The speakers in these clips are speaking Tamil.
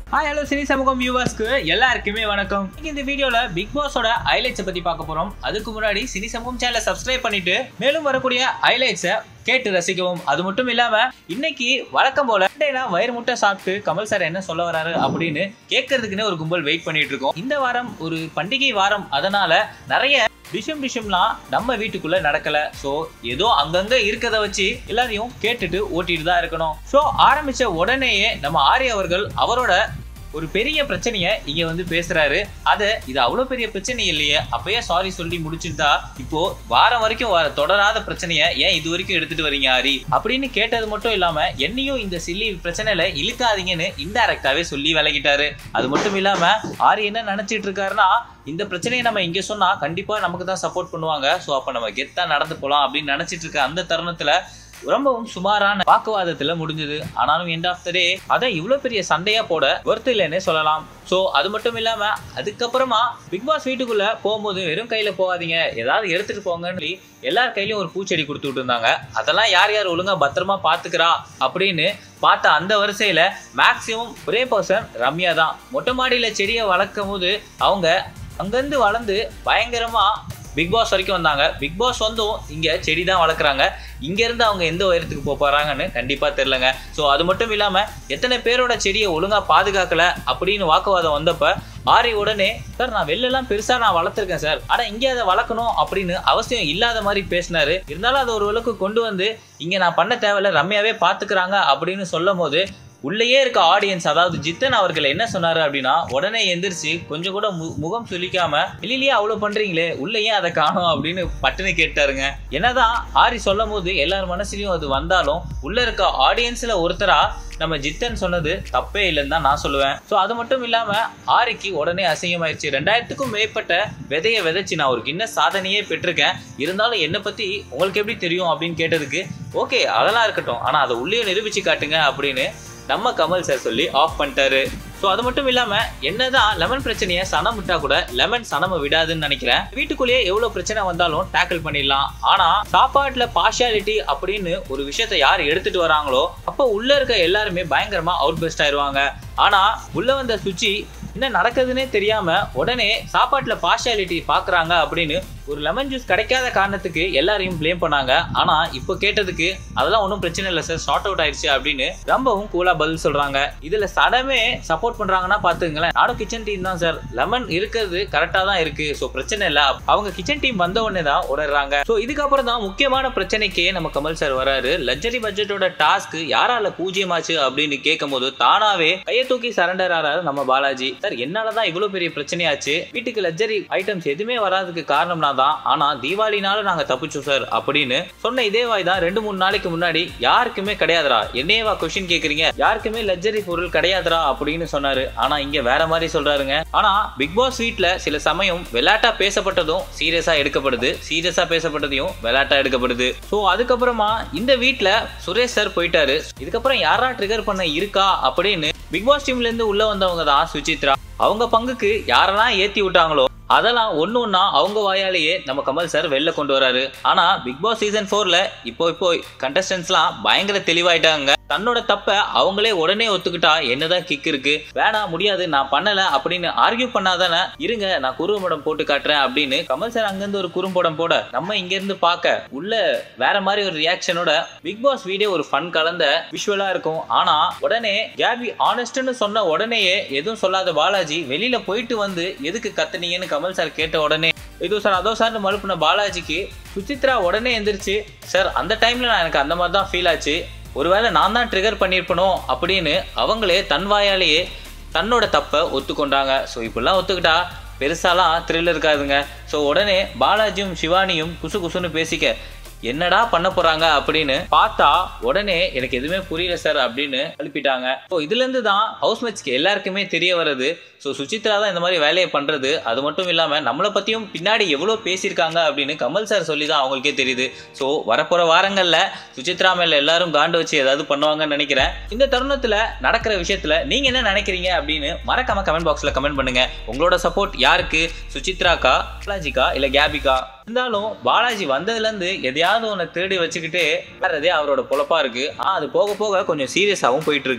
ஹாய் ஹலோ சினி சமூகம் வியூவர்ஸ்க்கு எல்லாருக்குமே வணக்கம் இன்னைக்கு இந்த வீடியோல பிக் பாஸோட ஹைலைட்ஸை பத்தி பார்க்க போறோம் அதுக்கு முன்னாடி சினி சமூகம் சேனலை சப்ஸ்கிரைப் பண்ணிட்டு மேலும் வரக்கூடிய ஹைலைட்ஸை கேட்டு ரசிக்கவும் அது மட்டும் இல்லாம இன்னைக்கு வழக்கம் போல டேனா வயிறு முட்டை சாப்பிட்டு கமல் சார் என்ன சொல்ல வராரு அப்படின்னு கேட்கறதுக்குன்னே ஒரு கும்பல் வெயிட் பண்ணிட்டு இருக்கோம் இந்த வாரம் ஒரு பண்டிகை வாரம் அதனால நிறைய டிஷம் டிஷம்லாம் நம்ம வீட்டுக்குள்ள நடக்கல சோ ஏதோ அங்கங்க இருக்கத வச்சு எல்லாரையும் கேட்டுட்டு ஓட்டிட்டு தான் இருக்கணும் சோ ஆரம்பிச்ச உடனேயே நம்ம ஆரிய அவர்கள் அவரோட ஒரு பெரிய பிரச்சனைய இங்க வந்து பேசுறாரு அத இது அவ்வளவு பெரிய பிரச்சனை இல்லையே அப்பயே சாரி சொல்லி முடிச்சிருந்தா இப்போ வாரம் வரைக்கும் வர தொடராத பிரச்சனைய ஏன் இது வரைக்கும் எடுத்துட்டு வரீங்க ஆரி அப்படின்னு கேட்டது மட்டும் இல்லாம என்னையும் இந்த சில்லி பிரச்சனையில இழுக்காதீங்கன்னு இன்டைரக்டாவே சொல்லி விலகிட்டாரு அது மட்டும் இல்லாம ஆரி என்ன நினைச்சிட்டு இருக்காருன்னா இந்த பிரச்சனையை நம்ம இங்க சொன்னா கண்டிப்பா நமக்கு தான் சப்போர்ட் பண்ணுவாங்க ஸோ அப்ப நம்ம கெத்தா நடந்து போலாம் அப்படின்னு நினைச்சிட்டு இருக்க அந்த தருணத்துல ரொம்பவும் சுமாரான வாக்குவாதத்துல முடிஞ்சது ஆனாலும் எண்ட் ஆஃப் த டே அதை இவ்வளவு பெரிய சண்டையா போட ஒருத்தர் இல்லைன்னே சொல்லலாம் ஸோ அது மட்டும் இல்லாம அதுக்கப்புறமா பிக் பாஸ் வீட்டுக்குள்ள போகும்போது வெறும் கையில போகாதீங்க ஏதாவது எடுத்துட்டு போங்கன்னு சொல்லி எல்லார் கையிலயும் ஒரு பூச்செடி கொடுத்துட்டு இருந்தாங்க அதெல்லாம் யார் யார் ஒழுங்கா பத்திரமா பாத்துக்கிறா அப்படின்னு பார்த்த அந்த வரிசையில மேக்சிமம் ஒரே பர்சன் ரம்யா தான் மொட்டை மாடியில செடியை வளர்க்கும் போது அவங்க அங்கிருந்து வளர்ந்து பயங்கரமா பிக் பாஸ் வரைக்கும் வந்தாங்க பிக் பாஸ் வந்தும் இங்க செடி தான் வளர்க்குறாங்க இங்க இருந்து அவங்க எந்த உயரத்துக்கு போக போறாங்கன்னு கண்டிப்பா தெரிலங்க ஸோ அது மட்டும் இல்லாம எத்தனை பேரோட செடியை ஒழுங்கா பாதுகாக்கல அப்படின்னு வாக்குவாதம் வந்தப்ப ஆரி உடனே சார் நான் வெளிலலாம் பெருசா நான் வளர்த்துருக்கேன் சார் ஆனா இங்க அதை வளர்க்கணும் அப்படின்னு அவசியம் இல்லாத மாதிரி பேசினாரு இருந்தாலும் அதை ஒரு அளவுக்கு கொண்டு வந்து இங்க நான் பண்ண தேவையில்ல ரம்யாவே பாத்துக்கிறாங்க அப்படின்னு சொல்லும் போது உள்ளேயே இருக்க ஆடியன்ஸ் அதாவது ஜித்தன் அவர்கள் என்ன சொன்னாரு அப்படின்னா உடனே எந்திரிச்சு கொஞ்சம் கூட மு- முகம் சுளிக்காம வெளியிலேயே அவ்வளவு பண்றீங்களே உள்ளேயே அதை காணும் அப்படின்னு பட்டுன்னு கேட்டாருங்க என்னதான் ஆரி சொல்லும் போது எல்லார் மனசுலயும் அது வந்தாலும் உள்ள இருக்க ஆடியன்ஸ்ல ஒருத்தரா நம்ம ஜித்தன் சொன்னது தப்பே இல்லைன்னு தான் நான் சொல்லுவேன் ஸோ அது மட்டும் இல்லாம ஆரிக்கு உடனே அசிங்கமாயிருச்சு ரெண்டாயிரத்துக்கும் மேற்பட்ட விதையை விதைச்சு நான் ஒரு கின்ன சாதனையே பெற்றிருக்கேன் இருந்தாலும் என்னை பத்தி உங்களுக்கு எப்படி தெரியும் அப்படின்னு கேட்டதுக்கு ஓகே அதெல்லாம் இருக்கட்டும் ஆனா அதை உள்ளே நிரூபிச்சு காட்டுங்க அப்படின்னு நம்ம கமல் சார் சொல்லி ஆஃப் பண்ணிட்டாரு ஸோ அது மட்டும் இல்லாம என்னதான் லெமன் பிரச்சனையை சனம் விட்டா கூட லெமன் சனம விடாதுன்னு நினைக்கிறேன் வீட்டுக்குள்ளேயே எவ்வளவு பிரச்சனை வந்தாலும் டேக்கிள் பண்ணிடலாம் ஆனா சாப்பாட்டுல பார்ஷியாலிட்டி அப்படின்னு ஒரு விஷயத்த யார் எடுத்துட்டு வராங்களோ அப்போ உள்ள இருக்க எல்லாருமே பயங்கரமா அவுட் பெஸ்ட் ஆயிருவாங்க ஆனா உள்ள வந்த சுச்சி என்ன நடக்குதுன்னே தெரியாம உடனே சாப்பாட்டுல பார்ஷியாலிட்டி பாக்குறாங்க அப்படின்னு ஒரு லெமன் ஜூஸ் கிடைக்காத காரணத்துக்கு எல்லாரையும் ப்ளேம் பண்ணாங்க ஆனா இப்போ கேட்டதுக்கு அதெல்லாம் ஒன்றும் பிரச்சனை இல்லை சார் ஷார்ட் அவுட் ஆயிடுச்சு அப்படின்னு ரொம்பவும் கூலா பதில் சொல்றாங்க இதுல சடமே சப்போர்ட் பண்றாங்கன்னா பாத்துங்களேன் நானும் கிச்சன் டீம் தான் சார் லெமன் இருக்கிறது கரெக்டா தான் இருக்கு ஸோ பிரச்சனை இல்லை அவங்க கிச்சன் டீம் வந்த உடனே தான் உணர்றாங்க ஸோ இதுக்கப்புறம் தான் முக்கியமான பிரச்சனைக்கே நம்ம கமல் சார் வராரு லக்ஸரி பட்ஜெட்டோட டாஸ்க் யாரால பூஜ்யமாச்சு அப்படின்னு கேட்கும் போது தானாவே கையை தூக்கி சரண்டர் ஆறாரு நம்ம பாலாஜி சார் என்னாலதான் இவ்வளவு பெரிய பிரச்சனையாச்சு வீட்டுக்கு லக்ஸரி ஐட்டம்ஸ் எதுவுமே வராதுக்கு காரணம்னா தான் ஆனா தீபாவளினால நாங்க தப்பிச்சோம் சார் அப்படின்னு சொன்ன இதே வாய் தான் ரெண்டு மூணு நாளைக்கு முன்னாடி யாருக்குமே கிடையாதுடா என்னையவா கொஸ்டின் கேக்குறீங்க யாருக்குமே லக்ஸரி பொருள் கிடையாதுடா அப்படின்னு சொன்னாரு ஆனா இங்க வேற மாதிரி சொல்றாருங்க ஆனா பிக் பாஸ் வீட்ல சில சமயம் விளையாட்டா பேசப்பட்டதும் சீரியஸா எடுக்கப்படுது சீரியஸா பேசப்பட்டதையும் விளையாட்டா எடுக்கப்படுது சோ அதுக்கப்புறமா இந்த வீட்ல சுரேஷ் சார் போயிட்டாரு இதுக்கப்புறம் யாரா ட்ரிகர் பண்ண இருக்கா அப்படின்னு பிக் பாஸ் டீம்ல இருந்து உள்ள வந்தவங்க தான் சுசித்ரா அவங்க பங்குக்கு யாரெல்லாம் ஏத்தி விட்டாங்களோ அதெல்லாம் ஒண்ணு ஒண்ணா அவங்க வாயாலேயே நம்ம கமல் சார் வெளில கொண்டு வராரு ஆனா பிக் பாஸ் சீசன் ஃபோர்ல இப்போ இப்போ கண்டஸ்டன்ஸ்லாம் பயங்கர தெளிவாயிட்டாங்க தன்னோட தப்ப அவங்களே உடனே ஒத்துக்கிட்டா என்னதான் கிக் இருக்கு வேணாம் முடியாது நான் பண்ணல அப்படின்னு ஆர்கியூ பண்ணாதானே இருங்க நான் குறும்படம் போட்டு காட்டுறேன் அப்படின்னு கமல் சார் அங்கிருந்து ஒரு குறும்படம் போட நம்ம இங்க இருந்து பார்க்க உள்ள வேற மாதிரி ஒரு ரியாக்ஷனோட பிக் பாஸ் வீடியோ ஒரு ஃபன் கலந்த விஷுவலா இருக்கும் ஆனா உடனே கேபி ஆனஸ்ட்னு சொன்ன உடனேயே எதுவும் சொல்லாத பாலாஜி வெளியில போயிட்டு வந்து எதுக்கு கத்துனீங்கன்னு கமல் சார் கேட்ட உடனே இது சார் அதோ சார்னு மழுப்புன பாலாஜிக்கு சுசித்ரா உடனே எந்திரிச்சு சார் அந்த டைம்ல நான் எனக்கு அந்த மாதிரி தான் ஃபீல் ஆச்சு ஒருவேளை நான் தான் ட்ரிகர் பண்ணியிருப்பனோ அப்படின்னு அவங்களே தன் வாயாலேயே தன்னோட தப்பை ஒத்துக்கொண்டாங்க ஸோ இப்படிலாம் ஒத்துக்கிட்டா பெருசாலாம் த்ரில் இருக்காதுங்க ஸோ உடனே பாலாஜியும் சிவானியும் குசு குசுன்னு பேசிக்க என்னடா பண்ண போறாங்க அப்படின்னு பார்த்தா உடனே எனக்கு எதுவுமே புரியல சார் அப்படின்னு எழுப்பிட்டாங்க ஸோ இதுல இருந்து தான் ஹவுஸ் மேட்ச்க்கு எல்லாருக்குமே தெரிய வருது ஸோ சுசித்ரா தான் இந்த மாதிரி வேலையை பண்றது அது மட்டும் இல்லாம நம்மளை பத்தியும் பின்னாடி எவ்வளோ பேசியிருக்காங்க அப்படின்னு கமல் சார் சொல்லி தான் அவங்களுக்கே தெரியுது ஸோ வரப்போற வாரங்கள்ல சுசித்ரா மேல எல்லாரும் காண்டு வச்சு ஏதாவது பண்ணுவாங்கன்னு நினைக்கிறேன் இந்த தருணத்துல நடக்கிற விஷயத்துல நீங்க என்ன நினைக்கிறீங்க அப்படின்னு மறக்காம கமெண்ட் பாக்ஸ்ல கமெண்ட் பண்ணுங்க உங்களோட சப்போர்ட் யாருக்கு சுசித்ராக்கா பாலாஜிக்கா இல்ல கேபிகா இருந்தாலும் பாலாஜி வந்ததுல இருந்து எதையாவது ஒன்று தேடி வச்சுக்கிட்டு வர்றதே அவரோட பொழப்பா இருக்கு ஆனா அது போக போக கொஞ்சம் சீரியஸாகவும் போயிட்டு இருக்கு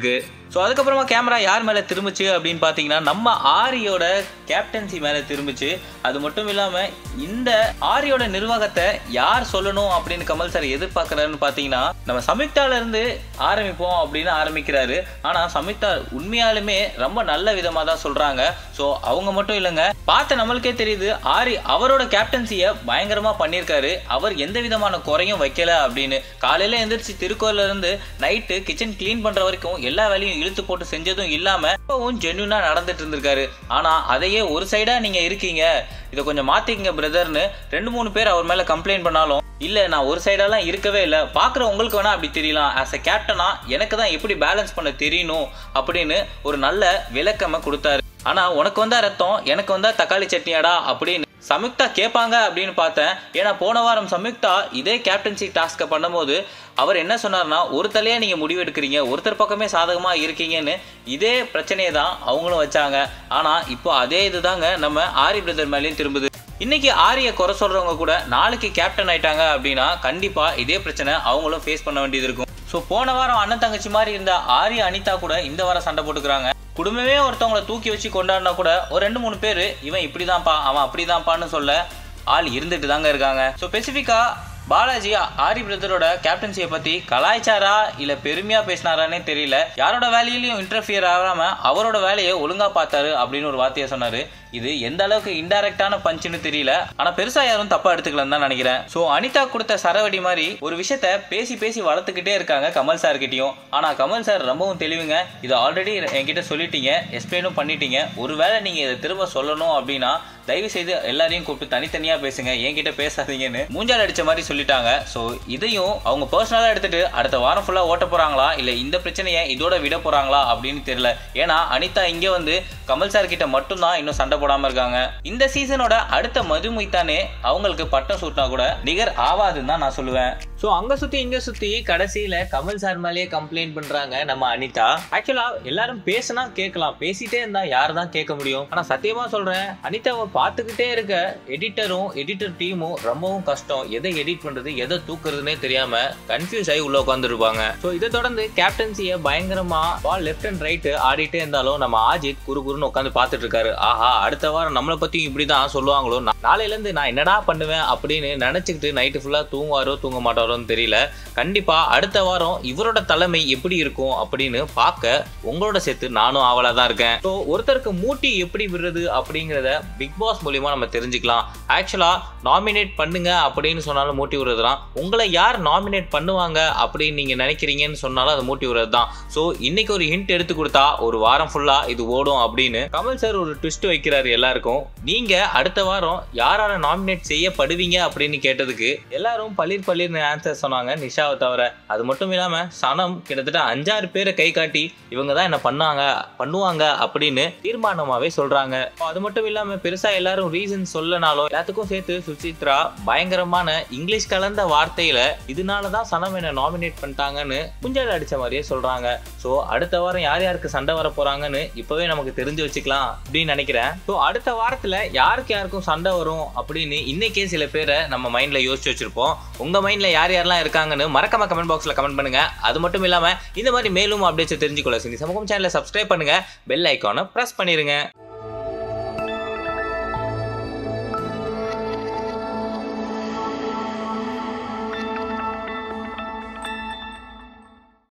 ஸோ அதுக்கப்புறமா கேமரா யார் மேலே திரும்பிச்சு அப்படின்னு பார்த்தீங்கன்னா நம்ம ஆரியோட கேப்டன்சி மேலே திரும்பிச்சு அது மட்டும் இல்லாமல் இந்த ஆரியோட நிர்வாகத்தை யார் சொல்லணும் அப்படின்னு கமல் சார் எதிர்பார்க்குறாருன்னு பார்த்தீங்கன்னா நம்ம சம்யுக்தால இருந்து ஆரம்பிப்போம் அப்படின்னு ஆரம்பிக்கிறாரு ஆனால் சம்யுக்தா உண்மையாலுமே ரொம்ப நல்ல விதமாக தான் சொல்கிறாங்க ஸோ அவங்க மட்டும் இல்லைங்க பார்த்த நம்மளுக்கே தெரியுது ஆரி அவரோட கேப்டன்சியை பயங்கரமாக பண்ணியிருக்காரு அவர் எந்த விதமான குறையும் வைக்கல அப்படின்னு காலையில் எந்திரிச்சு திருக்கோயில இருந்து நைட்டு கிச்சன் க்ளீன் பண்ணுற வரைக்கும் எல்லா வேலையும் இழுத்து போட்டு செஞ்சதும் இல்லாமல் இப்போவும் ஜென்யூனாக நடந்துட்டு இருந்திருக்காரு ஆனால் அதையே ஒரு சைடாக நீங்கள் இருக்கீங்க இதை கொஞ்சம் மாற்றிக்கங்க பிரதர்னு ரெண்டு மூணு பேர் அவர் மேலே கம்ப்ளைண்ட் பண்ணாலும் இல்லை நான் ஒரு சைடெல்லாம் இருக்கவே இல்லை பார்க்குற உங்களுக்கு வேணால் அப்படி தெரியலாம் ஆஸ் அ கேப்டனா எனக்கு தான் எப்படி பேலன்ஸ் பண்ண தெரியணும் அப்படின்னு ஒரு நல்ல விளக்கமை கொடுத்தாரு ஆனால் உனக்கு வந்தா ரத்தம் எனக்கு வந்தா தக்காளி சட்னியாடா அப்படின்னு சம்யுக்தா கேட்பாங்க அப்படின்னு பார்த்தேன் ஏன்னா போன வாரம் சம்யுக்தா இதே கேப்டன்சி டாஸ்க்கை பண்ணும்போது அவர் என்ன சொன்னார்னா ஒரு தலையா நீங்க முடிவு எடுக்கிறீங்க ஒருத்தர் பக்கமே சாதகமா இருக்கீங்கன்னு இதே பிரச்சனையை தான் அவங்களும் வச்சாங்க ஆனா இப்போ அதே இதுதாங்க நம்ம ஆரி பிரதர் மேலேயும் திரும்புது இன்னைக்கு ஆரிய குறை சொல்றவங்க கூட நாளைக்கு கேப்டன் ஆயிட்டாங்க அப்படின்னா கண்டிப்பா இதே பிரச்சனை அவங்களும் ஃபேஸ் பண்ண வேண்டியது இருக்கும் ஸோ போன வாரம் அண்ணன் தங்கச்சி மாதிரி இருந்த ஆரிய அனிதா கூட இந்த வாரம் சண்டை போட்டுக்கிறாங்க குடும்பமே ஒருத்தவங்களை தூக்கி வச்சு கொண்டாடினா கூட ஒரு ரெண்டு மூணு பேர் இவன் இப்படிதான்ப்பா அவன் அப்படிதான்ப்பான்னு சொல்ல ஆள் இருந்துட்டு தாங்க இருக்காங்க ஸோ ஸ்பெசிஃபிக்கா பாலாஜி ஆரி பிரதரோட கேப்டன்சியை பத்தி கலாய்ச்சாரா இல்ல பெருமையா பேசினாரானே தெரியல யாரோட வேலையிலையும் இன்டர்ஃபியர் ஆகாம அவரோட வேலையை ஒழுங்கா பார்த்தாரு அப்படின்னு ஒரு வார்த்தையை சொன்னாரு இது எந்த அளவுக்கு இன்டைரக்டான பஞ்சுன்னு தெரியல ஆனா பெருசா யாரும் தப்பா எடுத்துக்கலன்னு தான் நினைக்கிறேன் சோ அனிதா கொடுத்த சரவடி மாதிரி ஒரு விஷயத்த பேசி பேசி வளர்த்துக்கிட்டே இருக்காங்க கமல் சார் கிட்டயும் ஆனா கமல் சார் ரொம்பவும் தெளிவுங்க இது ஆல்ரெடி என்கிட்ட சொல்லிட்டீங்க எக்ஸ்பிளைனும் பண்ணிட்டீங்க ஒருவேளை நீங்க இதை திரும்ப சொல்லணும் அப்படின்னா தயவு செய்து எல்லாரையும் கூப்பிட்டு தனித்தனியா பேசுங்க என்கிட்ட பேசாதீங்கன்னு மூஞ்சால் அடிச்ச மாதிரி சொல்லிட்டாங்க ஸோ இதையும் அவங்க பர்சனலாக எடுத்துட்டு அடுத்த வாரம் ஃபுல்லாக ஓட்ட போறாங்களா இல்லை இந்த பிரச்சனையை இதோட விட போறாங்களா அப்படின்னு தெரியல ஏன்னா அனிதா இங்க வந்து கமல் சார் கிட்ட மட்டும்தான் இன்னும் சண்டை போடாம இருக்காங்க இந்த சீசனோட அடுத்த மதுமைத்தானே அவங்களுக்கு பட்டம் சூட்டினா கூட நிகர் ஆவாதுன்னு தான் நான் சொல்லுவேன் ஸோ அங்க சுத்தி இங்க சுத்தி கடைசியில கமல் சார் மேலேயே கம்ப்ளைண்ட் பண்றாங்க நம்ம அனிதா ஆக்சுவலா எல்லாரும் பேசினா கேட்கலாம் பேசிட்டே இருந்தா யார் தான் கேட்க முடியும் ஆனா சத்தியமா சொல்றேன் அனிதாவை பார்த்துக்கிட்டே இருக்க எடிட்டரும் எடிட்டர் டீமும் ரொம்பவும் கஷ்டம் எதை எடிட் பண்றது எதை தூக்குறதுனே தெரியாம கன்ஃபியூஸ் ஆகி உள்ள உட்காந்துருப்பாங்க ஸோ இதை தொடர்ந்து கேப்டன்சியை பயங்கரமா பால் லெஃப்ட் அண்ட் ரைட் ஆடிட்டே இருந்தாலும் நம்ம ஆஜித் குறு குறுன்னு உட்காந்து பார்த்துட்டு இருக்காரு ஆஹா அடுத்த வாரம் நம்மளை பத்தி இப்படிதான் சொல்லுவாங்களோ நா- நாளையில இருந்து நான் என்னடா பண்ணுவேன் அப்படின்னு நினைச்சுக்கிட்டு நைட்டு ஃபுல்லா தூங்குவாரோ தூங்க மாட்டாரோன்னு தெரியல கண்டிப்பா அடுத்த வாரம் இவரோட தலைமை எப்படி இருக்கும் அப்படின்னு பார்க்க உங்களோட சேர்த்து நானும் ஆவலா தான் இருக்கேன் ஸோ ஒருத்தருக்கு மூட்டி எப்படி விடுறது அப்படிங்கிறத பிக் பாஸ் மூலியமா நம்ம தெரிஞ்சுக்கலாம் ஆக்சுவலா நாமினேட் பண்ணுங்க அப்படின்னு சொன்னாலும் மூட்டி விடுறது தான் உங்களை யார் நாமினேட் பண்ணுவாங்க அப்படின்னு நீங்க நினைக்கிறீங்கன்னு சொன்னாலும் அது மூட்டி விடுறது தான் ஸோ இன்னைக்கு ஒரு ஹிண்ட் எடுத்து கொடுத்தா ஒரு வாரம் ஃபுல்லா இது ஓடும் அப்படின்னு கமல் சார் ஒரு ட்விஸ்ட் வைக்கிறாரு எல்லாருக்கும் நீங்க அடுத்த வாரம் யாரால நாமினேட் செய்யப்படுவீங்க அப்படின்னு கேட்டதுக்கு எல்லாரும் பளிர் பளிர்னு ஆன்சர் சொன்னாங்க நிஷாவை தவிர அது மட்டும் இல்லாம சனம் கிட்டத்தட்ட அஞ்சாறு பேரை கை காட்டி இவங்க தான் என்ன பண்ணாங்க பண்ணுவாங்க அப்படின்னு தீர்மானமாவே சொல்றாங்க அது மட்டும் இல்லாம பெருசா எல்லாரும் ரீசன் சொல்லனாலும் எல்லாத்துக்கும் சேர்த்து சுசித்ரா பயங்கரமான இங்கிலீஷ் கலந்த வார்த்தையில இதனாலதான் சனம் என்ன நாமினேட் பண்ணிட்டாங்கன்னு குஞ்சல் அடிச்ச மாதிரியே சொல்றாங்க சோ அடுத்த வாரம் யார் யாருக்கு சண்டை வர போறாங்கன்னு இப்பவே நமக்கு தெரிஞ்சு வச்சுக்கலாம் அப்படின்னு நினைக்கிறேன் ஸோ அடுத்த வாரத்துல யாருக்கு யாருக்கும் சண்டை வரும் அப்படின்னு இன்னைக்கே சில பேரை நம்ம மைண்ட்ல யோசிச்சு வச்சிருப்போம் உங்க மைண்ட்ல யார் யாரெல்லாம் இருக்காங்கன்னு மறக்காம கமெண்ட் பாக்ஸ்ல கமெண்ட் பண்ணுங்க அது மட்டும் இல்லாம இந்த மாதிரி மேலும் அப்டேட்ஸ் தெரிஞ்சுக்கொள்ள சிந்தி சமூகம் சேனலை சப்ஸ்கிரைப் பண்ணுங்க பெல் ஐக்கானை பிரஸ் பண்ணிருங்க